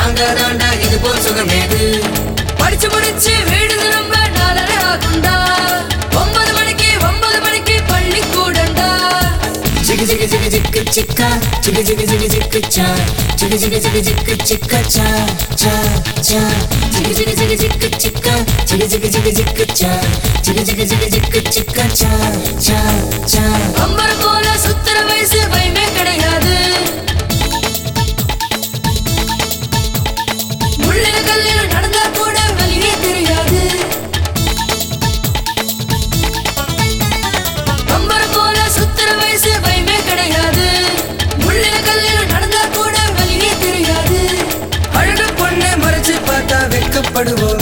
நாங்க தாண்டா இது போல் சுகமேது படிச்சு முடிச்சு வீடு திரும்ப நாலரை ஆகுண்டா ஒன்பது மணிக்கு ஒன்பது மணிக்கு பள்ளி கூடண்டா ஜிகு ஜிகு ஜிகு ஜிக்கு சிக்கா ஜிகு ஜிகு ஜிகு ஜிக்கு சா ஜிகு ஜிகு ஜிகு ஜிக்கு சிக்கா சா சா சா ஜிகு ஜிகு ஜிகு ஜிக்கு சிக்கா ஜிகு ஜிகு ஜிகு ஜிக்கு சா ஜிகு ஜிகு ஜிகு ஜிக்கு சிக்கா சா சா சா அம்பர் போல சுத்துற வயசு பயமே கிடையாது முள்ளின கல்லில நடந்தா கூட வலியே தெரியாது அம்பர் போல சுத்துற வயசு பயமே கிடையாது முள்ளின கல்லில நடந்தா கூட வலியே தெரியாது அழகு பொண்ணை மறைச்சு பார்த்தா வெக்கப்படுவோம்